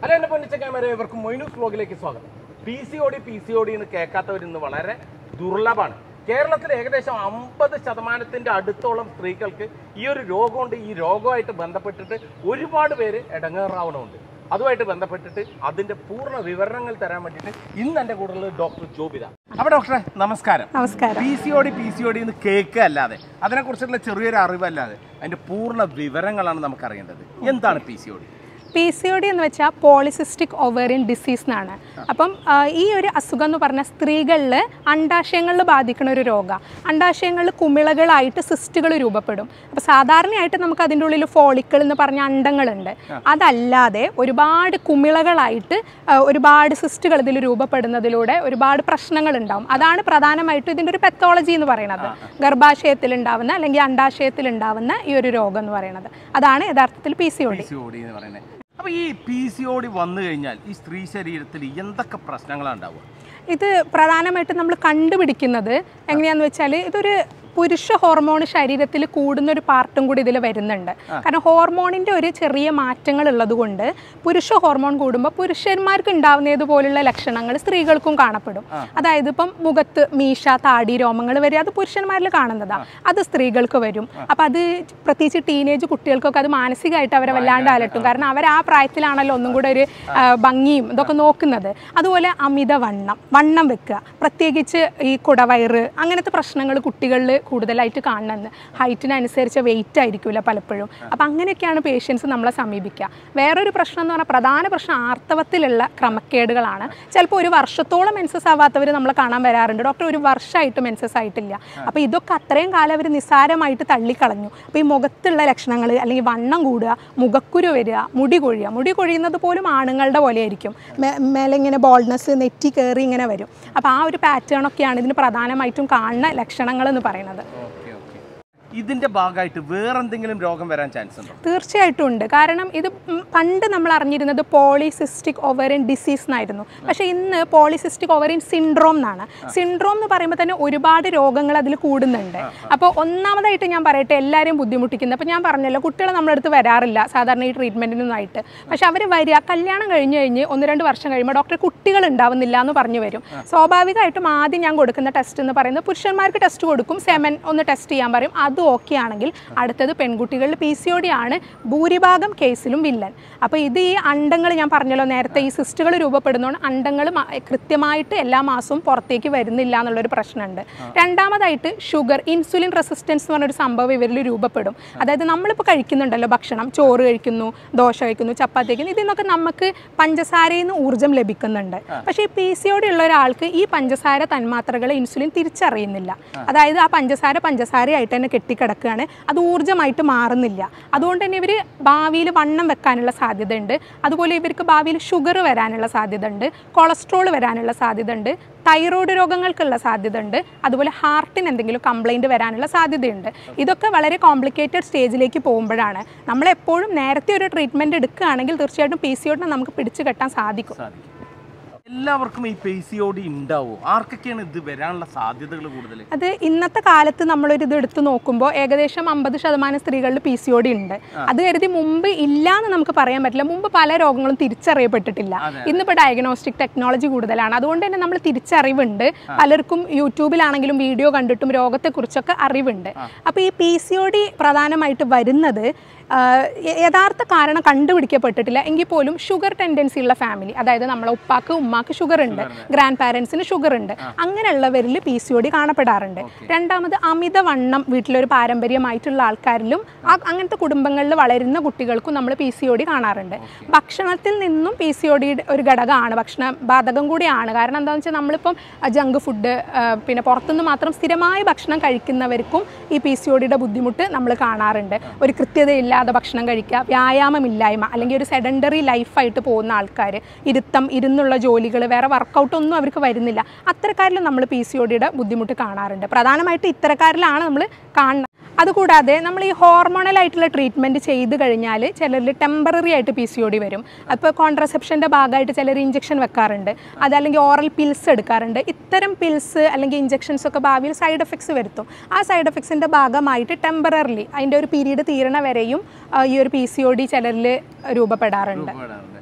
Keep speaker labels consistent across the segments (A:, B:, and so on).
A: Hello എന്റെ പൊന്നിച്ചക്കാമരെ ഇവർക്ക് മൊയ്നൂസ് വ്ലോഗിലേക്ക് സ്വാഗതം P C O D P C O D എന്ന് കേൾക്കാത്തവർ ഇന്ന് വളരെ ദുർലഭമാണ് കേരളത്തിൽ ഏകദേശം അമ്പത് ശതമാനത്തിന്റെ അടുത്തോളം സ്ത്രീകൾക്ക് ഈ ഒരു രോഗമുണ്ട് ഈ രോഗമായിട്ട് ബന്ധപ്പെട്ടിട്ട് ഒരുപാട് പേര് ഇടങ്ങേറാവണമുണ്ട് അതുമായിട്ട് ബന്ധപ്പെട്ടിട്ട് അതിന്റെ പൂർണ്ണ വിവരണങ്ങൾ തരാൻ വേണ്ടിയിട്ട് ഇന്ന് എന്റെ കൂടെ ഡോക്ടർ ജോബിത അപ്പൊ ഡോക്ടറെ നമസ്കാരം
B: നമസ്കാരം
A: P C O D P C O D എന്ന് കേക്ക് അല്ലാതെ അതിനെക്കുറിച്ചുള്ള ചെറിയൊരു അറിവല്ലാതെ അതിന്റെ പൂർണ്ണ വിവരങ്ങളാണ് നമുക്ക് അറിയേണ്ടത് എന്താണ് P C O D
B: P C O D എന്ന് വെച്ചാൽ പോളിസിസ്റ്റിക് ഒവേറിയൻ ഡിസീസ് എന്നാണ് അപ്പം ആ, ഈ ഒരു അസുഖം എന്ന് പറഞ്ഞാൽ സ്ത്രീകളിൽ അണ്ടാശയങ്ങളിൽ ബാധിക്കുന്ന ഒരു രോഗം അണ്ടാശയങ്ങളിൽ കുമിളകളായിട്ട് സിസ്റ്റുകൾ രൂപപ്പെടും അപ്പോൾ സാധാരണയായിട്ട് നമുക്ക് അതിൻ്റെ ഉള്ളിൽ ഫോളിക്കിൾ എന്ന് പറഞ്ഞ അണ്ടങ്ങളുണ്ട് അതല്ലാതെ ഒരുപാട് കുമിളകളായിട്ട് ആ, ഒരുപാട് സിസ്റ്റുകൾ ഇതിൽ രൂപപ്പെടുന്നതിലൂടെ ഒരുപാട് പ്രശ്നങ്ങൾ ഉണ്ടാവും അതാണ് പ്രധാനമായിട്ടും ഇതിൻ്റെ ഒരു പെത്തോളജി എന്ന് പറയുന്നത് ഗർഭാശയത്തിൽ ഉണ്ടാവുന്ന അല്ലെങ്കിൽ അണ്ടാശയത്തിൽ ഉണ്ടാവുന്ന ഈ ഒരു രോഗം എന്ന് പറയുന്നത് അതാണ് യഥാർത്ഥത്തിൽ P C O
A: P
B: D
A: C O D എന്ന് പറയുന്നത് അപ്പൊ ഈ പി സി ഒ ഡി വന്നു കഴിഞ്ഞാൽ ഈ സ്ത്രീ ശരീരത്തിൽ എന്തൊക്കെ പ്രശ്നങ്ങളാണ് ഉണ്ടാവുക
B: ഇത് പ്രധാനമായിട്ടും നമ്മൾ കണ്ടുപിടിക്കുന്നത് എങ്ങനെയാന്ന് വെച്ചാൽ ഇതൊരു പുരുഷ ഹോർമോൺ ശരീരത്തിൽ കൂടുന്ന ഒരു പാർട്ടും കൂടി ഇതിൽ വരുന്നുണ്ട് കാരണം ഹോർമോണിൻ്റെ ഒരു ചെറിയ മാറ്റങ്ങൾ ഉള്ളത് കൊണ്ട് പുരുഷ ഹോർമോൺ കൂടുമ്പോൾ പുരുഷന്മാർക്ക് ഉണ്ടാവുന്നതുപോലുള്ള ലക്ഷണങ്ങൾ സ്ത്രീകൾക്കും കാണപ്പെടും അതായത് ഇപ്പം മുഖത്ത് മീശ താടി രോമങ്ങൾ വരിക അത് പുരുഷന്മാരിൽ കാണുന്നതാണ് അത് സ്ത്രീകൾക്ക് വരും അപ്പം അത് പ്രത്യേകിച്ച് ടീനേജ് കുട്ടികൾക്കൊക്കെ അത് മാനസികമായിട്ട് അവരെ വല്ലാണ്ട് അലട്ടും കാരണം അവർ ആ പ്രായത്തിലാണല്ലോ ഒന്നും കൂടെ ഒരു ആ, ഭംഗിയും ഇതൊക്കെ നോക്കുന്നത് അതുപോലെ അമിതവണ്ണം വണ്ണം വെക്കുക പ്രത്യേകിച്ച് ഈ കുടവയറ് അങ്ങനത്തെ പ്രശ്നങ്ങൾ കുട്ടികളിൽ കൂടുതലായിട്ട് കാണുന്നത് ഹൈറ്റിനനുസരിച്ച് വെയിറ്റ് ആയിരിക്കില്ല പലപ്പോഴും അപ്പം അങ്ങനെയൊക്കെയാണ് പേഷ്യൻസ് നമ്മളെ സമീപിക്കുക വേറൊരു പ്രശ്നം എന്ന് പറഞ്ഞാൽ പ്രധാന പ്രശ്നം ആർത്തവത്തിലുള്ള ക്രമക്കേടുകളാണ് ചിലപ്പോൾ ഒരു വർഷത്തോളം മെൻസസ് ആവാത്തവർ നമ്മളെ കാണാൻ വരാറുണ്ട് ഡോക്ടർ ഒരു വർഷമായിട്ട് മെൻസസ് ആയിട്ടില്ല അപ്പോൾ ഇതൊക്കെ അത്രയും കാലം അവർ നിസ്സാരമായിട്ട് തള്ളിക്കളഞ്ഞു അപ്പോൾ ഈ മുഖത്തുള്ള ലക്ഷണങ്ങൾ അല്ലെങ്കിൽ വണ്ണം കൂടുക മുഖക്കുരു വരിക മുടി കൊഴിയുക മുടി കൊഴിയുന്നത് പോലും ആണുങ്ങളുടെ പോലെ ആയിരിക്കും മേ- മേലെ ഇങ്ങനെ ബോൾഡ്നെസ് നെറ്റി കയറി ഇങ്ങനെ വരും അപ്പോൾ ആ ഒരു പാറ്റേൺ ഒക്കെയാണ് ഇതിന് പ്രധാനമായിട്ടും കാണുന്ന ലക്ഷണങ്ങൾ എന്ന് പറയുന്നത്
A: ഓക്കെ ഓക്കെ ഇതിന്റെ ഭാഗമായിട്ട് വേറെന്തെങ്കിലും രോഗം വരാൻ ചാൻസ് ഉണ്ടോ
B: തീർച്ചയായിട്ടും ഉണ്ട് കാരണം ഇത് ഉം പണ്ട് നമ്മൾ അറിഞ്ഞിരുന്നത് പോളിസിസ്റ്റിക് ഓവറിൻ ഡിസീസ് എന്നായിരുന്നു പക്ഷേ ഇന്ന് പോളിസിസ്റ്റിക് ഓവറിൻ സിൻഡ്രോം എന്നാണ് സിൻഡ്രോം എന്ന് പറയുമ്പോൾ തന്നെ ഒരുപാട് രോഗങ്ങൾ അതിൽ കൂടുന്നുണ്ട് അപ്പോൾ ഒന്നാമതായിട്ട് ഞാൻ പറയട്ടെ എല്ലാവരെയും ബുദ്ധിമുട്ടിക്കുന്നത് അപ്പോൾ ഞാൻ പറഞ്ഞല്ലോ കുട്ടികൾ നമ്മുടെ അടുത്ത് വരാറില്ല സാധാരണ ഈ ട്രീറ്റ്മെൻറ്റിനൊന്നായിട്ട് പക്ഷെ അവർ വരിക കല്യാണം കഴിഞ്ഞ് കഴിഞ്ഞ് ഒന്ന് രണ്ട് വർഷം കഴിയുമ്പോൾ ഡോക്ടർ കുട്ടികൾ ഉണ്ടാവുന്നില്ല എന്ന് പറഞ്ഞു വരും സ്വാഭാവികമായിട്ടും ആദ്യം ഞാൻ കൊടുക്കുന്ന ടെസ്റ്റ് എന്ന് പറയുന്നത് പുരുഷന്മാർക്ക് ടെസ്റ്റ് കൊടുക്കും സെമൻ ഒന്ന് ടെസ്റ്റ് ചെയ്യാൻ പറയും അത് ഓക്കെ ആണെങ്കിൽ അടുത്തത് പെൺകുട്ടികളിൽ പി സി ഒ ഡി ആണ് ഭൂരിഭാഗം കേസിലും വില്ലൻ അപ്പോൾ ഇത് ഈ അണ്ടങ്ങൾ ഞാൻ പറഞ്ഞല്ലോ നേരത്തെ ഈ സിസ്റ്റുകൾ രൂപപ്പെടുന്നതുകൊണ്ട് അണ്ടങ്ങൾ മ- കൃത്യമായിട്ട് എല്ലാ മാസവും പുറത്തേക്ക് വരുന്നില്ല എന്നുള്ളൊരു പ്രശ്നമുണ്ട് രണ്ടാമതായിട്ട് ഷുഗർ ഇൻസുലിൻ റെസിസ്റ്റൻസ് എന്ന് പറഞ്ഞൊരു സംഭവം ഇവരിൽ രൂപപ്പെടും അതായത് നമ്മളിപ്പോൾ കഴിക്കുന്നുണ്ടല്ലോ ഭക്ഷണം ചോറ് കഴിക്കുന്നു ദോശ കഴിക്കുന്നു ചപ്പാത്തി കഴിക്കുന്നു ഇതിൽ നിന്നൊക്കെ നമുക്ക് പഞ്ചസാരയിൽ നിന്ന് ഊർജ്ജം ലഭിക്കുന്നുണ്ട് പക്ഷേ ഈ പി സി ഒ ഡി ഉള്ള ഒരാൾക്ക് ഈ പഞ്ചസാര തന്മാത്രകളെ ഇൻസുലിൻ തിരിച്ചറിയുന്നില്ല അതായത് ആ പഞ്ചസാര പഞ്ചസാരയായിട്ട് തന്നെ കെട്ടിക്കിടക്കുകയാണ് അത് ഊർജ്ജമായിട്ട് മാറുന്നില്ല അതുകൊണ്ട് തന്നെ ഇവർ ഭാവിയിൽ വണ്ണം വെക്കാനുള്ള സാധ്യതയുണ്ട് അതുപോലെ ഇവർക്ക് ഭാവിയിൽ ഷുഗർ വരാനുള്ള സാധ്യതയുണ്ട് കൊളസ്ട്രോൾ വരാനുള്ള സാധ്യതയുണ്ട് തൈറോയ്ഡ് രോഗങ്ങൾക്കുള്ള സാധ്യതയുണ്ട് അതുപോലെ ഹാർട്ടിന് എന്തെങ്കിലും കംപ്ലൈൻറ്റ് വരാനുള്ള സാധ്യതയുണ്ട് ഇതൊക്കെ വളരെ കോംപ്ലിക്കേറ്റഡ് സ്റ്റേജിലേക്ക് പോകുമ്പോഴാണ് നമ്മളെപ്പോഴും നേരത്തെ ഒരു ട്രീറ്റ്മെൻറ്റ് എടുക്കുകയാണെങ്കിൽ തീർച്ചയായിട്ടും പി സി ഒഡിനെ നമുക്ക് പിടിച്ചു കെട്ടാൻ സാധിക്കും
A: സാധിക്കും എല്ലാവർക്കും ഈ പി സി ഒ ഡി ഉണ്ടാവോ ആർക്കൊക്കെയാണ് ഇത് വരാനുള്ള സാധ്യതകൾ കൂടുതൽ
B: അത് ഇന്നത്തെ കാലത്ത് നമ്മളൊരു ഇത് എടുത്തു നോക്കുമ്പോൾ ഏകദേശം അമ്പത് ശതമാനം സ്ത്രീകളിൽ പി സി ഒ ഡി ഉണ്ട് അത് കരുതി മുമ്പ് ഇല്ല എന്ന് നമുക്ക് പറയാൻ പറ്റില്ല മുമ്പ് പല രോഗങ്ങളും തിരിച്ചറിയപ്പെട്ടിട്ടില്ല
A: അതെ.
B: ഇന്നിപ്പോൾ ഡയഗ്നോസ്റ്റിക് ടെക്നോളജി കൂടുതലാണ് അതുകൊണ്ട് തന്നെ നമ്മൾ തിരിച്ചറിവുണ്ട് പലർക്കും യൂട്യൂബിലാണെങ്കിലും വീഡിയോ കണ്ടിട്ടും രോഗത്തെക്കുറിച്ചൊക്കെ അറിവുണ്ട് അപ്പോൾ ഈ പി സി ഒ ഡി പ്രധാനമായിട്ട് വരുന്നത് ആ, യ- യഥാർത്ഥ കാരണം കണ്ടുപിടിക്കപ്പെട്ടിട്ടില്ല എങ്കിൽ പോലും ഷുഗർ ടെൻഡൻസി ഉള്ള ഫാമിലി അതായത് നമ്മളെ ഉപ്പാക്ക് ഉമ്മാക്ക് ഷുഗർ ഉണ്ട് ഗ്രാൻഡ് പാരൻസിന് ഷുഗർ ഉണ്ട് അങ്ങനെയുള്ളവരിൽ പി സി ഒ ഡി കാണപ്പെടാറുണ്ട് രണ്ടാമത് അമിതവണ്ണം വീട്ടിലൊരു പാരമ്പര്യമായിട്ടുള്ള ആൾക്കാരിലും ആ- അങ്ങനത്തെ കുടുംബങ്ങളിൽ വളരുന്ന കുട്ടികൾക്കും നമ്മൾ പി സി ഒ ഡി കാണാറുണ്ട് ഭക്ഷണത്തിൽ നിന്നും പി സി ഒ ഡി ഒരു ഘടകമാണ് ഭക്ഷണ ബാധകം കൂടിയാണ് കാരണം എന്താണെന്ന് വെച്ചാൽ നമ്മളിപ്പം ജങ്ക് ഫുഡ് പിന്നെ പുറത്തുനിന്ന് മാത്രം സ്ഥിരമായ ഭക്ഷണം കഴിക്കുന്നവർക്കും ഈ പി സി ഒ ഡിയുടെ ബുദ്ധിമുട്ട് നമ്മൾ കാണാറുണ്ട് ഒരു കൃത്യതയില്ലാതെ ഭക്ഷണം കഴിക്കുക വ്യായാമമില്ലായ്മ അല്ലെങ്കിൽ ഒരു സെഡൻഡറി ലൈഫായിട്ട് പോകുന്ന ആൾക്കാർ ഇരുത്തം ഇരുന്നുള്ള ജോലികൾ വേറെ വർക്കൗട്ടൊന്നും അവർക്ക് വരുന്നില്ല അത്തരക്കാരിലും നമ്മൾ പി സി ഒ ഡിയുടെ ബുദ്ധിമുട്ട് കാണാറുണ്ട് പ്രധാനമായിട്ട് ഇത്തരക്കാരിലാണ് നമ്മൾ കാണുന്നത് അതുകൂടാതെ നമ്മൾ ഈ ഹോർമോണൽ ആയിട്ടുള്ള ട്രീറ്റ്മെൻറ്റ് ചെയ്ത് കഴിഞ്ഞാൽ ചിലരിൽ ടെമ്പററി ആയിട്ട് പി സി ഒ ഡി വരും അപ്പോൾ കോൺട്രസെപ്ഷൻ്റെ ഭാഗമായിട്ട് ചിലർ ഇഞ്ചക്ഷൻ വെക്കാറുണ്ട് അതല്ലെങ്കിൽ ഓറൽ പിൽസ് എടുക്കാറുണ്ട് ഇത്തരം പിൽസ് അല്ലെങ്കിൽ ഇഞ്ചക്ഷൻസ് ഒക്കെ ഭാവിയിൽ സൈഡ് എഫക്ട്സ് വരുത്തും ആ സൈഡ് എഫക്ട്സിൻ്റെ ഭാഗമായിട്ട് ടെമ്പററിലി അതിൻ്റെ ഒരു പീരീഡ് തീരണ വരെയും ആ, ഈ ഒരു പി സി ഒ ഡി ചിലരിൽ രൂപപ്പെടാറുണ്ട്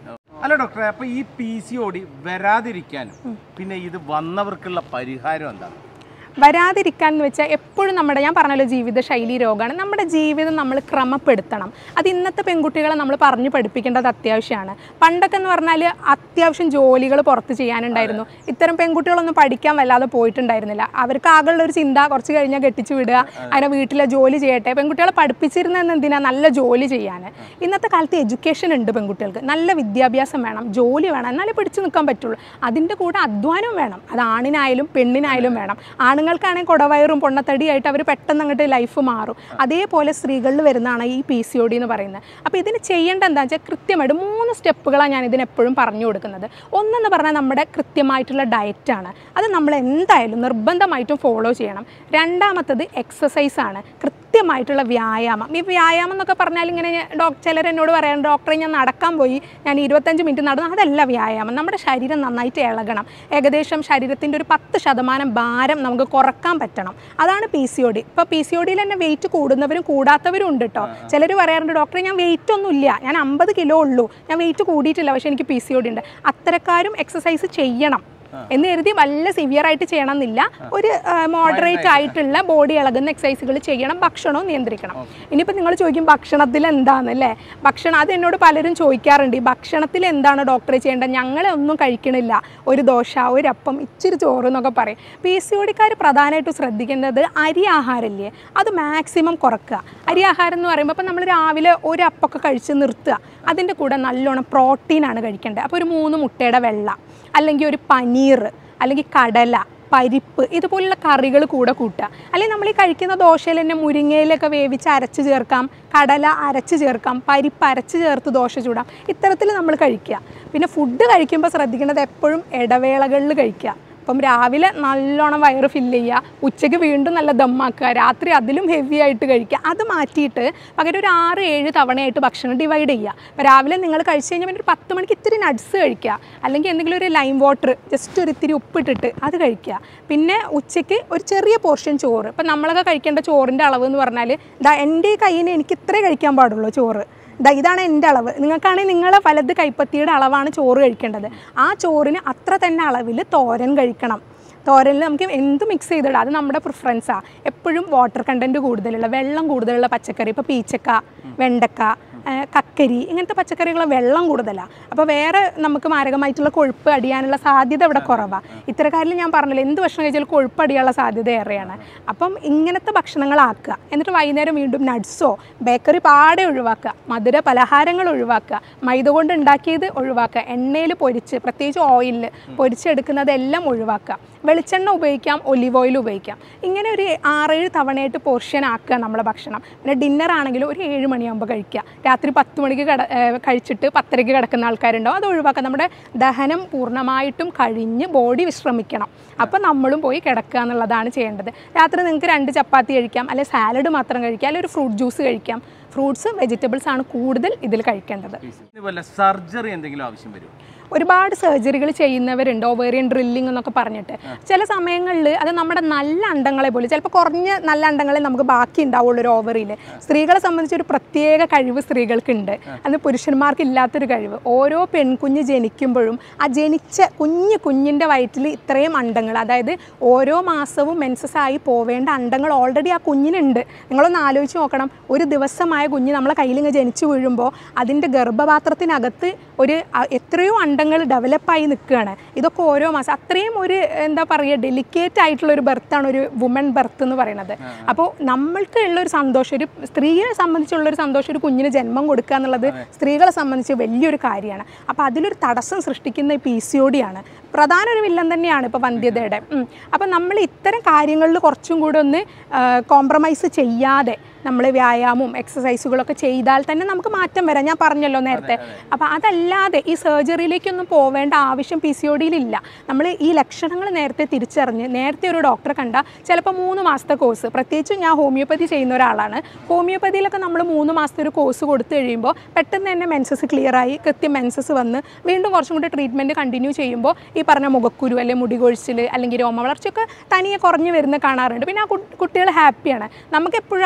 A: അല്ല ഡോക്ടറെ അപ്പൊ ഈ പി സി ഒ ഡി വരാതിരിക്കാനും പിന്നെ ഇത് വന്നവർക്കുള്ള പരിഹാരം എന്താണ്
B: വരാതിരിക്കാൻ എന്ന് വെച്ചാൽ എപ്പോഴും നമ്മുടെ ഞാൻ പറഞ്ഞല്ലോ ജീവിതശൈലി രോഗമാണ് നമ്മുടെ ജീവിതം നമ്മൾ ക്രമപ്പെടുത്തണം അത് ഇന്നത്തെ പെൺകുട്ടികളെ നമ്മൾ പറഞ്ഞു പഠിപ്പിക്കേണ്ടത് അത്യാവശ്യമാണ് പണ്ടൊക്കെ എന്ന് പറഞ്ഞാൽ അത്യാവശ്യം ജോലികൾ പുറത്ത് ചെയ്യാനുണ്ടായിരുന്നു ഇത്തരം പെൺകുട്ടികളൊന്നും പഠിക്കാൻ വല്ലാതെ പോയിട്ടുണ്ടായിരുന്നില്ല അവർക്ക് ആകെയുള്ള ഒരു ചിന്ത കുറച്ച് കഴിഞ്ഞാൽ കെട്ടിച്ചു വിടുക അതിനെ വീട്ടിലെ ജോലി ചെയ്യട്ടെ പെൺകുട്ടികളെ പഠിപ്പിച്ചിരുന്നത് എന്തിനാ നല്ല ജോലി ചെയ്യാൻ ഇന്നത്തെ കാലത്ത് എഡ്യൂക്കേഷൻ ഉണ്ട് പെൺകുട്ടികൾക്ക് നല്ല വിദ്യാഭ്യാസം വേണം ജോലി വേണം എന്നാലേ പിടിച്ചു നിൽക്കാൻ പറ്റുള്ളൂ അതിൻ്റെ കൂടെ അധ്വാനം വേണം അത് ആണിനായാലും പെണ്ണിനായാലും വേണം ആണുങ്ങൾക്കാണെങ്കിൽ കുടവയറും പൊണ്ണത്തടിയായിട്ട് അവർ പെട്ടെന്ന് അങ്ങോട്ട് ലൈഫ് മാറും അതേപോലെ സ്ത്രീകളിൽ വരുന്നതാണ് ഈ പി സി ഒ ഡി എന്ന് പറയുന്നത് അപ്പോൾ ഇതിന് ചെയ്യേണ്ട എന്താ വെച്ചാൽ കൃത്യമായിട്ട് മൂന്ന് സ്റ്റെപ്പുകളാണ് ഞാൻ ഇതിനെപ്പോഴും പറഞ്ഞു കൊടുക്കുന്നത് ഒന്നെന്ന് പറഞ്ഞാൽ നമ്മുടെ കൃത്യമായിട്ടുള്ള ഡയറ്റാണ് അത് നമ്മൾ എന്തായാലും നിർബന്ധമായിട്ടും ഫോളോ ചെയ്യണം രണ്ടാമത്തത് എക്സസൈസ് ആണ് കൃത്യമായിട്ടുള്ള വ്യായാമം ഈ വ്യായാമം എന്നൊക്കെ പറഞ്ഞാൽ ഇങ്ങനെ ഡോക്ടർ ചിലർ എന്നോട് പറയാൻ ഡോക്ടറെ ഞാൻ നടക്കാൻ പോയി ഞാൻ ഇരുപത്തഞ്ച് മിനിറ്റ് നടന്നു അതല്ല വ്യായാമം നമ്മുടെ ശരീരം നന്നായിട്ട് ഇളകണം ഏകദേശം ശരീരത്തിൻ്റെ ഒരു പത്ത് ശതമാനം ഭാരം നമുക്ക് കുറക്കാൻ പറ്റണം അതാണ് പി സി ഒ ഡി ഇപ്പോൾ പി സി ഒ ഡിയിൽ തന്നെ വെയിറ്റ് കൂടുന്നവരും കൂടാത്തവരും ഉണ്ട് കേട്ടോ ചിലർ പറയാറുണ്ട് ഡോക്ടറെ ഞാൻ വെയിറ്റ് ഒന്നും ഇല്ല ഞാൻ അമ്പത് കിലോ ഉള്ളൂ ഞാൻ വെയിറ്റ് കൂടിയിട്ടില്ല പക്ഷേ എനിക്ക് പി സി ഒ ഡി ഉണ്ട് അത്തരക്കാരും എക്സസൈസ് ചെയ്യണം എന്ന് കരുതി വല്ല സിവിയർ ആയിട്ട് ചെയ്യണം എന്നില്ല ഒരു മോഡറേറ്റ് ആയിട്ടുള്ള ബോഡി ഇളകുന്ന എക്സസൈസുകൾ ചെയ്യണം ഭക്ഷണവും നിയന്ത്രിക്കണം ഇനിയിപ്പോൾ നിങ്ങൾ ചോദിക്കും ഭക്ഷണത്തിൽ എന്താണ് അല്ലേ ഭക്ഷണം അത് എന്നോട് പലരും ചോദിക്കാറുണ്ട് ഈ ഭക്ഷണത്തിൽ എന്താണ് ഡോക്ടറെ ചെയ്യേണ്ടത് ഞങ്ങളെ ഒന്നും കഴിക്കണില്ല ഒരു ദോശ ഒരു അപ്പം ഇച്ചിരി ചോറ് എന്നൊക്കെ പറയും പി സി ഒടിക്കാർ പ്രധാനമായിട്ടും ശ്രദ്ധിക്കേണ്ടത് അരി ആഹാരമില്ലേ അത് മാക്സിമം കുറക്കുക അരി ആഹാരം എന്ന് പറയുമ്പോൾ ഇപ്പം നമ്മൾ രാവിലെ ഒരു അപ്പമൊക്കെ കഴിച്ച് നിർത്തുക അതിൻ്റെ കൂടെ നല്ലോണം പ്രോട്ടീനാണ് കഴിക്കേണ്ടത് അപ്പോൾ ഒരു മൂന്ന് മുട്ടയുടെ വെള്ള അല്ലെങ്കിൽ ഒരു പനീർ അല്ലെങ്കിൽ കടല പരിപ്പ് ഇതുപോലുള്ള കറികൾ കൂടെ കൂട്ടുക അല്ലെങ്കിൽ നമ്മൾ ഈ കഴിക്കുന്ന ദോശയിൽ തന്നെ മുരിങ്ങയിലൊക്കെ വേവിച്ച് അരച്ച് ചേർക്കാം കടല അരച്ച് ചേർക്കാം പരിപ്പ് അരച്ച് ചേർത്ത് ദോശ ചൂടാം ഇത്തരത്തിൽ നമ്മൾ കഴിക്കുക പിന്നെ ഫുഡ് കഴിക്കുമ്പോൾ ശ്രദ്ധിക്കേണ്ടത് എപ്പോഴും ഇടവേളകളിൽ കഴിക്കുക അപ്പം രാവിലെ നല്ലോണം വയറ് ഫില്ല് ചെയ്യുക ഉച്ചയ്ക്ക് വീണ്ടും നല്ല ദമ്മാക്കുക രാത്രി അതിലും ഹെവി ആയിട്ട് കഴിക്കുക അത് മാറ്റിയിട്ട് പകരം ഒരു ആറ് ഏഴ് തവണയായിട്ട് ഭക്ഷണം ഡിവൈഡ് ചെയ്യുക അപ്പോൾ രാവിലെ നിങ്ങൾ കഴിച്ച് കഴിഞ്ഞാൽ പിന്നെ ഒരു പത്ത് മണിക്ക് ഇത്തിരി നട്ട്സ് കഴിക്കുക അല്ലെങ്കിൽ എന്തെങ്കിലും ഒരു ലൈം വാട്ടർ ജസ്റ്റ് ഒരു ഇത്തിരി ഉപ്പിട്ടിട്ട് അത് കഴിക്കുക പിന്നെ ഉച്ചയ്ക്ക് ഒരു ചെറിയ പോർഷൻ ചോറ് ഇപ്പം നമ്മളൊക്കെ കഴിക്കേണ്ട ചോറിൻ്റെ അളവ് എന്ന് പറഞ്ഞാൽ ദാ എൻ്റെ ഈ കയ്യിന് എനിക്ക് ഇത്രേ കഴിക്കാൻ പാടുള്ളൂ ചോറ് ദാ ഇതാണ് എൻ്റെ അളവ് നിങ്ങൾക്കാണെങ്കിൽ നിങ്ങളെ വലത് കൈപ്പത്തിയുടെ അളവാണ് ചോറ് കഴിക്കേണ്ടത് ആ ചോറിന് അത്ര തന്നെ അളവിൽ തോരൻ കഴിക്കണം തോരനിൽ നമുക്ക് എന്ത് മിക്സ് ചെയ്തിടാം അത് നമ്മുടെ പ്രിഫറൻസാണ് എപ്പോഴും വാട്ടർ കണ്ടൻറ്റ് കൂടുതലുള്ള വെള്ളം കൂടുതലുള്ള പച്ചക്കറി ഇപ്പോൾ പീച്ചക്ക വെണ്ടക്ക ആ, കക്കരി ഇങ്ങനത്തെ പച്ചക്കറികൾ വെള്ളം കൂടുതലാണ് അപ്പോൾ വേറെ നമുക്ക് മാരകമായിട്ടുള്ള കൊഴുപ്പ് അടിയാനുള്ള സാധ്യത ഇവിടെ കുറവാണ് ഇത്തരക്കാരിൽ ഞാൻ പറഞ്ഞില്ല എന്ത് ഭക്ഷണം കഴിച്ചാലും കൊഴുപ്പ് അടിയാനുള്ള സാധ്യത ഏറെയാണ് അപ്പം ഇങ്ങനത്തെ ഭക്ഷണങ്ങളാക്കുക എന്നിട്ട് വൈകുന്നേരം വീണ്ടും നട്ട്സോ ബേക്കറി പാടെ ഒഴിവാക്കുക മധുര പലഹാരങ്ങൾ ഒഴിവാക്കുക മൈദ കൊണ്ട് ഉണ്ടാക്കിയത് ഒഴിവാക്കുക എണ്ണയിൽ പൊരിച്ച് പ്രത്യേകിച്ച് ഓയിലിൽ പൊരിച്ചെടുക്കുന്നതെല്ലാം ഒഴിവാക്കുക വെളിച്ചെണ്ണ ഉപയോഗിക്കാം ഒലിവ് ഓയിൽ ഉപയോഗിക്കാം ഇങ്ങനെ ഒരു ആറേഴ് തവണയായിട്ട് പോർഷൻ ആക്കുക നമ്മളെ ഭക്ഷണം പിന്നെ ഡിന്നർ ആണെങ്കിലും ഒരു ഏഴ് മണിയാകുമ്പോൾ കഴിക്കുക രാത്രി പത്ത് മണിക്ക് കട ഏഹ് കഴിച്ചിട്ട് പത്തരയ്ക്ക് കിടക്കുന്ന ആൾക്കാരുണ്ടാവും അത് ഒഴിവാക്കുക നമ്മുടെ ദഹനം പൂർണ്ണമായിട്ടും കഴിഞ്ഞ് ബോഡി വിശ്രമിക്കണം അപ്പോൾ നമ്മളും പോയി കിടക്കുക എന്നുള്ളതാണ് ചെയ്യേണ്ടത് രാത്രി നിങ്ങൾക്ക് രണ്ട് ചപ്പാത്തി കഴിക്കാം അല്ലെങ്കിൽ സാലഡ് മാത്രം കഴിക്കാം അല്ലെങ്കിൽ ഒരു ഫ്രൂട്ട് ജ്യൂസ് കഴിക്കാം ഫ്രൂട്ട്സ് വെജിറ്റബിൾസ് ആണ് കൂടുതൽ ഇതിൽ കഴിക്കേണ്ടത്
A: ഇതുപോലെ സർജറി എന്തെങ്കിലും ആവശ്യം വരുമോ
B: ഒരുപാട് സർജറികൾ ചെയ്യുന്നവരുണ്ട് ഓവേറിയൻ ഡ്രില്ലിംഗ് എന്നൊക്കെ പറഞ്ഞിട്ട് ചില സമയങ്ങളിൽ അത് നമ്മുടെ നല്ല അണ്ടങ്ങളെ പോലും ചിലപ്പോൾ കുറഞ്ഞ നല്ല അണ്ടങ്ങളെ നമുക്ക് ബാക്കി ഉണ്ടാവുള്ളൂ ഒരു ഓവറിൽ സ്ത്രീകളെ സംബന്ധിച്ച് ഒരു പ്രത്യേക കഴിവ് സ്ത്രീകൾക്കുണ്ട് അത് പുരുഷന്മാർക്ക് ഇല്ലാത്തൊരു കഴിവ് ഓരോ പെൺകുഞ്ഞ് ജനിക്കുമ്പോഴും ആ ജനിച്ച കുഞ്ഞ് കുഞ്ഞിൻ്റെ വയറ്റിൽ ഇത്രയും അണ്ടങ്ങൾ അതായത് ഓരോ മാസവും മെൻസസ് ആയി പോവേണ്ട അണ്ടങ്ങൾ ഓൾറെഡി ആ കുഞ്ഞിനുണ്ട് നിങ്ങളൊന്ന് ആലോചിച്ച് നോക്കണം ഒരു ദിവസമായ കുഞ്ഞ് നമ്മളെ കയ്യിൽ ഇങ്ങനെ ജനിച്ചു വീഴുമ്പോൾ അതിൻ്റെ ഗർഭപാത്രത്തിനകത്ത് ഒരു അ- എത്രയോ അണ്ടങ്ങൾ ഡെവലപ്പായി നിൽക്കുകയാണ് ഇതൊക്കെ ഓരോ മാസം അത്രയും ഒരു എന്താ പറയുക ഡെലിക്കേറ്റ് ആയിട്ടുള്ള ഒരു ബർത്താണ് ഒരു വുമൺ ബർത്ത് എന്ന് പറയുന്നത് അപ്പോൾ നമ്മൾക്ക് ഉള്ള ഒരു സന്തോഷം ഒരു സ്ത്രീയെ സംബന്ധിച്ചുള്ള ഒരു സന്തോഷം ഒരു കുഞ്ഞിന് ജന്മം കൊടുക്കുക എന്നുള്ളത് സ്ത്രീകളെ സംബന്ധിച്ച് വലിയൊരു കാര്യമാണ് അപ്പോൾ അതിലൊരു തടസ്സം സൃഷ്ടിക്കുന്ന ഈ പി സി ഒ ഡിയാണ് പ്രധാന ഒരു വില്ലൻ തന്നെയാണ് ഇപ്പോൾ വന്ധ്യതയുടെ ഉം. അപ്പോൾ നമ്മൾ ഇത്തരം കാര്യങ്ങളിൽ കുറച്ചും കൂടെ ഒന്ന് കോംപ്രമൈസ് ചെയ്യാതെ നമ്മൾ വ്യായാമവും എക്സസൈസുകളൊക്കെ ചെയ്താൽ തന്നെ നമുക്ക് മാറ്റം വരാം ഞാൻ പറഞ്ഞല്ലോ നേരത്തെ അപ്പോൾ അതല്ലാതെ ഈ സർജറിയിലേക്കൊന്നും പോവേണ്ട ആവശ്യം പി സി ഒ ഡിയിലില്ല നമ്മൾ ഈ ലക്ഷണങ്ങൾ നേരത്തെ തിരിച്ചറിഞ്ഞ് നേരത്തെ ഒരു ഡോക്ടറെ കണ്ട ചിലപ്പോൾ മൂന്ന് മാസത്തെ കോഴ്സ് പ്രത്യേകിച്ചും ഞാൻ ഹോമിയോപ്പതി ചെയ്യുന്ന ഒരാളാണ് ഹോമിയോപ്പതിയിലൊക്കെ നമ്മൾ മൂന്ന് മാസത്തെ ഒരു കോഴ്സ് കൊടുത്തു കഴിയുമ്പോൾ പെട്ടെന്ന് തന്നെ മെൻസസ് ക്ലിയർ ആയി കൃത്യം മെൻസസ് വന്ന് വീണ്ടും കുറച്ചും കൂടി ട്രീറ്റ്മെൻറ്റ് കണ്ടിന്യൂ ചെയ്യുമ്പോൾ ഈ പറഞ്ഞ മുഖക്കുരു അല്ലെങ്കിൽ മുടി കൊഴിച്ചിൽ അല്ലെങ്കിൽ രോമ വളർച്ചയൊക്കെ തനിയെ കുറഞ്ഞു വരുന്ന കാണാറുണ്ട് പിന്നെ ആ കുട്ടികൾ ഹാപ്പിയാണ് നമുക്ക് എപ്പോഴും അതാണ് വേണ്ടത്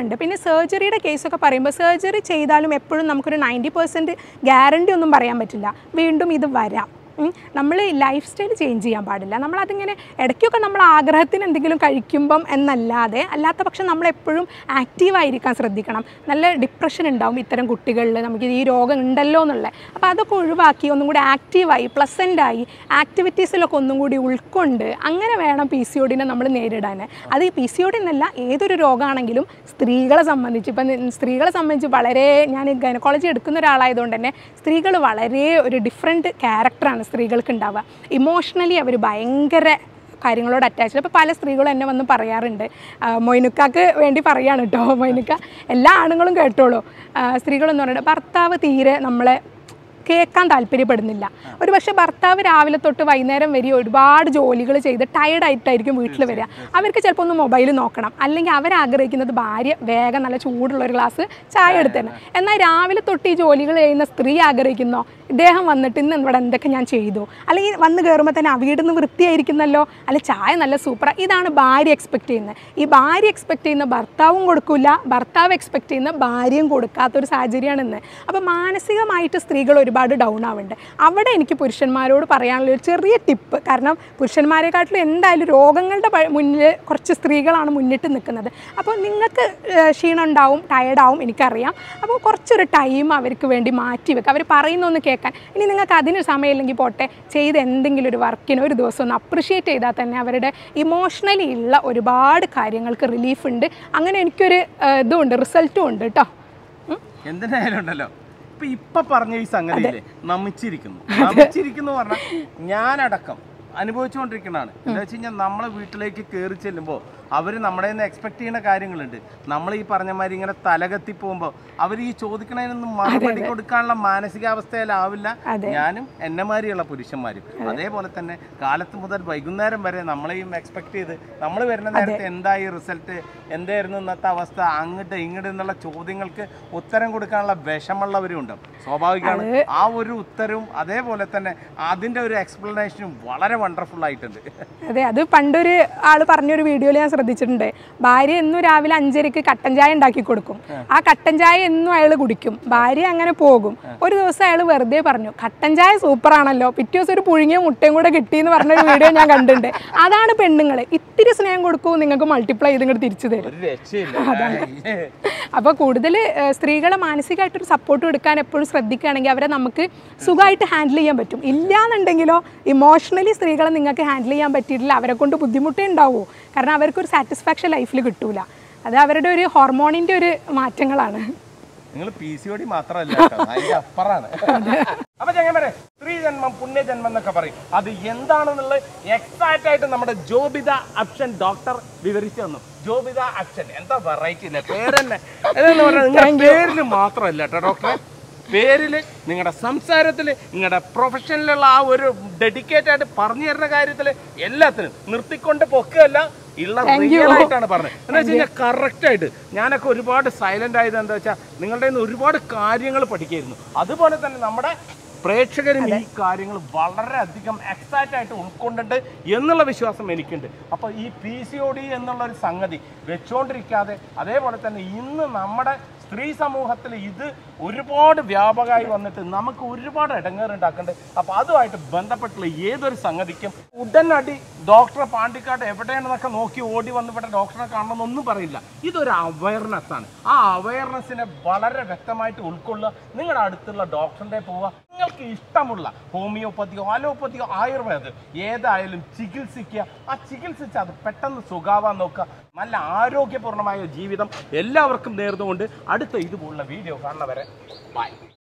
B: ഉണ്ട് പിന്നെ സർജറിയുടെ കേസൊക്കെ പറയുമ്പോൾ സർജറി ചെയ്താലും എപ്പോഴും നമുക്കൊരു നയൻറ്റി പെർസെൻറ്റ് ഗ്യാരണ്ടി ഒന്നും പറയാൻ പറ്റില്ല വീണ്ടും ഇത് വരാം നമ്മൾ ലൈഫ് സ്റ്റൈൽ ചേഞ്ച് ചെയ്യാൻ പാടില്ല നമ്മളതിങ്ങനെ ഇടയ്ക്കൊക്കെ നമ്മൾ ആഗ്രഹത്തിന് എന്തെങ്കിലും കഴിക്കുമ്പം എന്നല്ലാതെ അല്ലാത്ത പക്ഷം നമ്മളെപ്പോഴും ആക്റ്റീവായിരിക്കാൻ ശ്രദ്ധിക്കണം നല്ല ഡിപ്രഷൻ ഉണ്ടാവും ഇത്തരം കുട്ടികളിൽ നമുക്ക് ഈ രോഗം ഉണ്ടല്ലോ എന്നുള്ളത് അപ്പോൾ അതൊക്കെ ഒഴിവാക്കി ഒന്നും കൂടി ആക്റ്റീവായി പ്ലസൻ്റായി ആക്ടിവിറ്റീസിലൊക്കെ ഒന്നും കൂടി ഉൾക്കൊണ്ട് അങ്ങനെ വേണം പി സി ഒഡിനെ നമ്മൾ നേരിടാൻ അത് ഈ പി സി ഒഡി എന്നല്ല ഏതൊരു രോഗമാണെങ്കിലും സ്ത്രീകളെ സംബന്ധിച്ച് ഇപ്പം നി- സ്ത്രീകളെ സംബന്ധിച്ച് വളരെ ഞാൻ ഗൈനക്കോളജി എടുക്കുന്ന ഒരാളായതുകൊണ്ട് തന്നെ സ്ത്രീകൾ വളരെ ഒരു ഡിഫറെൻറ്റ് ക്യാരക്ടറാണ് സ്ത്രീകൾക്ക് ഉണ്ടാവുക ഇമോഷണലി അവർ ഭയങ്കര കാര്യങ്ങളോട് അറ്റാച്ച്ഡ് അപ്പോൾ പല സ്ത്രീകളും എന്നെ വന്ന് പറയാറുണ്ട് ആ, മൊയ്നുക്കാക്ക് വേണ്ടി പറയാണ് കേട്ടോ മൊയ്നുക്ക എല്ലാ ആണുങ്ങളും കേട്ടോളൂ ആ, സ്ത്രീകളെന്ന് പറയുന്നത് ഭർത്താവ് തീരെ നമ്മളെ കേൾക്കാൻ താല്പര്യപ്പെടുന്നില്ല ഒരു പക്ഷേ ഭർത്താവ് രാവിലെ തൊട്ട് വൈകുന്നേരം വരെ ഒരുപാട് ജോലികൾ ചെയ്ത് ടയർഡായിട്ടായിരിക്കും വീട്ടിൽ വരിക അവർക്ക് ചിലപ്പോൾ ഒന്ന് മൊബൈൽ നോക്കണം അല്ലെങ്കിൽ അവരാഗ്രഹിക്കുന്നത് ഭാര്യ വേഗം നല്ല ചൂടുള്ള ഒരു ഗ്ലാസ് ചായ എടുത്ത് തന്നെ എന്നാൽ രാവിലെ തൊട്ട് ഈ ജോലികൾ ചെയ്യുന്ന സ്ത്രീ ആഗ്രഹിക്കുന്നോ ഇദ്ദേഹം വന്നിട്ട് ഇന്ന് ഇവിടെ എന്തൊക്കെ ഞാൻ ചെയ്തു അല്ലെങ്കിൽ വന്ന് കയറുമ്പോൾ തന്നെ ആ വീടിന്ന് വൃത്തിയായിരിക്കുന്നല്ലോ അല്ലെ ചായ നല്ല സൂപ്പർ ഇതാണ് ഭാര്യ എക്സ്പെക്ട് ചെയ്യുന്നത് ഈ ഭാര്യ എക്സ്പെക്ട് ചെയ്യുന്ന ഭർത്താവും കൊടുക്കില്ല ഭർത്താവ് എക്സ്പെക്ട് ചെയ്യുന്ന ഭാര്യയും കൊടുക്കാത്തൊരു സാഹചര്യമാണ് ഇന്ന് അപ്പോൾ മാനസികമായിട്ട് സ്ത്രീകൾ ഒരുപാട് ഡൗൺ ആവുന്നുണ്ട് അവിടെ എനിക്ക് പുരുഷന്മാരോട് പറയാനുള്ള ഒരു ചെറിയ ടിപ്പ് കാരണം പുരുഷന്മാരെക്കാട്ടിലും എന്തായാലും രോഗങ്ങളുടെ പ- മുന്നിൽ കുറച്ച് സ്ത്രീകളാണ് മുന്നിട്ട് നിൽക്കുന്നത് അപ്പോൾ നിങ്ങൾക്ക് ഏഹ്, ക്ഷീണം ഉണ്ടാവും ടയർഡാവും എനിക്കറിയാം അപ്പോൾ കുറച്ചൊരു ടൈം അവർക്ക് വേണ്ടി മാറ്റി വെക്കുക അവർ പറയുന്നൊന്ന് കേൾക്കാൻ ഇനി നിങ്ങൾക്ക് അതിന് സമയമില്ലെങ്കിൽ പോട്ടെ ചെയ്ത് എന്തെങ്കിലും ഒരു വർക്കിന് ഒരു ദിവസം ഒന്ന് അപ്രിഷ്യേറ്റ് ചെയ്താൽ തന്നെ അവരുടെ ഇമോഷണലി ഉള്ള ഒരുപാട് കാര്യങ്ങൾക്ക് റിലീഫ് ഉണ്ട് അങ്ങനെ എനിക്കൊരു ഏഹ്, ഇതും ഉണ്ട് റിസൾട്ടും ഉണ്ട് കേട്ടോ ഉം.
A: എന്തിനായാലും ഉണ്ടല്ലോ ഇപ്പൊ ഇപ്പൊ പറഞ്ഞ ഈ സംഗതിയില്ലേ നമിച്ചിരിക്കുന്നു നമിച്ചിരിക്കുന്നു പറഞ്ഞാൽ ഞാനടക്കം അനുഭവിച്ചുകൊണ്ടിരിക്കുന്നതാണ് എന്താ വെച്ച് കഴിഞ്ഞാൽ നമ്മളെ വീട്ടിലേക്ക് കയറി ചെല്ലുമ്പോൾ അവർ നമ്മുടെ നിന്ന് എക്സ്പെക്ട് ചെയ്യുന്ന കാര്യങ്ങളുണ്ട് നമ്മൾ ഈ പറഞ്ഞ മാതിരി ഇങ്ങനെ തലകത്തി പോകുമ്പോൾ അവർ ഈ ചോദിക്കണതിനൊന്നും മറുപടി കൊടുക്കാനുള്ള മാനസികാവസ്ഥയിലാവില്ല
B: അതെ.
A: ഞാനും എന്നെ മാതിരിയുള്ള പുരുഷന്മാരും അതേപോലെ തന്നെ കാലത്ത് മുതൽ വൈകുന്നേരം വരെ നമ്മളെയും എക്സ്പെക്ട് ചെയ്ത് നമ്മൾ വരുന്ന നേരത്തെ എന്തായി റിസൾട്ട് എന്തായിരുന്നു ഇന്നത്തെ അവസ്ഥ അങ്ങോട്ട് ഇങ്ങോട്ട് എന്നുള്ള ചോദ്യങ്ങൾക്ക് ഉത്തരം കൊടുക്കാനുള്ള വിഷമുള്ളവരും ഉണ്ടാവും സ്വാഭാവികമാണ് ആ ഒരു ഉത്തരവും അതേപോലെ തന്നെ അതിന്റെ ഒരു എക്സ്പ്ലനേഷനും വളരെ വണ്ടർഫുൾ ആയിട്ടുണ്ട്
B: അതെ അത് പണ്ടൊരു ആൾ പറഞ്ഞൊരു വീഡിയോയിൽ ഞാൻ ശ്രദ്ധിച്ചിട്ടുണ്ട് ഭാര്യ എന്നും രാവിലെ അഞ്ചരക്ക് കട്ടൻ ചായ ഉണ്ടാക്കി കൊടുക്കും ആ കട്ടൻ ചായ എന്നും അയാൾ കുടിക്കും ഭാര്യ അങ്ങനെ പോകും ഒരു ദിവസം അയാൾ വെറുതെ പറഞ്ഞു കട്ടൻ ചായ സൂപ്പറാണല്ലോ പിറ്റേ ദിവസം ഒരു പുഴുങ്ങിയ മുട്ടയും കൂടെ കിട്ടിയെന്ന് പറഞ്ഞൊരു വീഡിയോ ഞാൻ കണ്ടിട്ടുണ്ട് അതാണ് പെണ്ണുങ്ങൾ ഇത്തിരി സ്നേഹം കൊടുക്കൂ നിങ്ങൾക്ക് മൾട്ടിപ്ലൈ ചെയ്ത് ഇങ്ങോട്ട് തിരിച്ചു തരും
A: ഒരു രക്ഷയില്ല
B: അപ്പോൾ കൂടുതൽ സ്ത്രീകളെ മാനസികമായിട്ടൊരു സപ്പോർട്ട് കൊടുക്കാൻ എപ്പോഴും ശ്രദ്ധിക്കുകയാണെങ്കിൽ അവരെ നമുക്ക് സുഖമായിട്ട് ഹാൻഡിൽ ചെയ്യാൻ പറ്റും ഇല്ലാന്നുണ്ടെങ്കിലോ ഇമോഷണലി സ്ത്രീകളെ നിങ്ങൾക്ക് ഹാൻഡിൽ ചെയ്യാൻ പറ്റിയിട്ടില്ല അവരെ കൊണ്ട് ബുദ്ധിമുട്ടേ ഉണ്ടാവൂ കാരണം അവർക്കൊരു സാറ്റിസ്ഫാക്ഷൻ ലൈഫിൽ കിട്ടൂല അത് അവരുടെ ഒരു ഹോർമോണിൻ്റെ ഒരു മാറ്റങ്ങളാണ്
A: നിങ്ങൾ പി സി ഒടി മാത്രമല്ല കേട്ടോ, അതിന്റെ അപ്പുറാണ് അപ്പൊ ചങ്ങന്മാരെ സ്ത്രീ ജന്മം പുണ്യജന്മം എന്നൊക്കെ പറയും അത് എന്താണെന്നുള്ളത് എക്സാക്ട് ആയിട്ട് നമ്മുടെ ജോബിത അപ്ഷൻ ഡോക്ടർ വിവരിച്ചു തന്നു ജോബിത അപ്ഷൻ എന്താ വെറൈറ്റി ഇല്ലേ പേരെന്നെ അതെന്ന് പറഞ്ഞാൽ നിങ്ങളുടെ പേരിൽ മാത്രമല്ല കേട്ടോ ഡോക്ടറെ പേരില് നിങ്ങളുടെ സംസാരത്തിൽ നിങ്ങളുടെ പ്രൊഫഷനിലുള്ള ആ ഒരു ഡെഡിക്കേറ്റ് ആയിട്ട് പറഞ്ഞു തരുന്ന കാര്യത്തിൽ എല്ലാത്തിനും നിർത്തിക്കൊണ്ട് പൊക്കുകയല്ല ഉള്ള റിയൽ ആയിട്ടാണ് പറഞ്ഞത് എന്താ വെച്ച് കഴിഞ്ഞാൽ കറക്റ്റ് ആയിട്ട് ഞാനൊക്കെ ഒരുപാട് സൈലന്റ് ആയത് എന്താ വെച്ചാൽ നിങ്ങളുടെ കയ്യിൽ നിന്ന് ഒരുപാട് കാര്യങ്ങൾ പഠിക്കായിരുന്നു അതുപോലെ തന്നെ നമ്മുടെ പ്രേക്ഷകരും ഈ കാര്യങ്ങൾ വളരെയധികം എക്സാക്റ്റ് ആയിട്ട് ഉൾക്കൊണ്ടിട്ട് എന്നുള്ള വിശ്വാസം എനിക്കുണ്ട് അപ്പോൾ ഈ പി സി ഒ ഡി എന്നുള്ള ഒരു സംഗതി വെച്ചുകൊണ്ടിരിക്കാതെ അതേപോലെ തന്നെ ഇന്ന് നമ്മുടെ സ്ത്രീ സമൂഹത്തിൽ ഇത് ഒരുപാട് വ്യാപകമായി വന്നിട്ട് നമുക്ക് ഒരുപാട് ഇടങ്ങേറുണ്ടാക്കുന്നുണ്ട് അപ്പോൾ അതുമായിട്ട് ബന്ധപ്പെട്ടുള്ള ഏതൊരു സംഗതിക്കും ഉടനടി ഡോക്ടറെ പാണ്ടിക്കാട് എവിടെയാണെന്നൊക്കെ നോക്കി ഓടി വന്നിട്ട് ഡോക്ടറെ കാണണമെന്നൊന്നും പറയില്ല ഇതൊരു അവയർനെസ് ആണ് ആ അവയർനെസ്സിനെ വളരെ വ്യക്തമായിട്ട് ഉൾക്കൊള്ളുക നിങ്ങളുടെ അടുത്തുള്ള ഡോക്ടറിൻ്റെ പോവുക നിങ്ങൾക്ക് ഇഷ്ടമുള്ള ഹോമിയോപ്പതിയോ അലോപ്പതിയോ ആയുർവേദം ഏതായാലും ചികിത്സിക്കുക ആ ചികിത്സിച്ച് അത് പെട്ടെന്ന് സുഖാവാൻ നോക്കുക നല്ല ആരോഗ്യപൂർണ്ണമായ ജീവിതം എല്ലാവർക്കും നേർന്നുകൊണ്ട് അടുത്ത ഇതുപോലുള്ള വീഡിയോ കാണുന്നവരെ ബൈ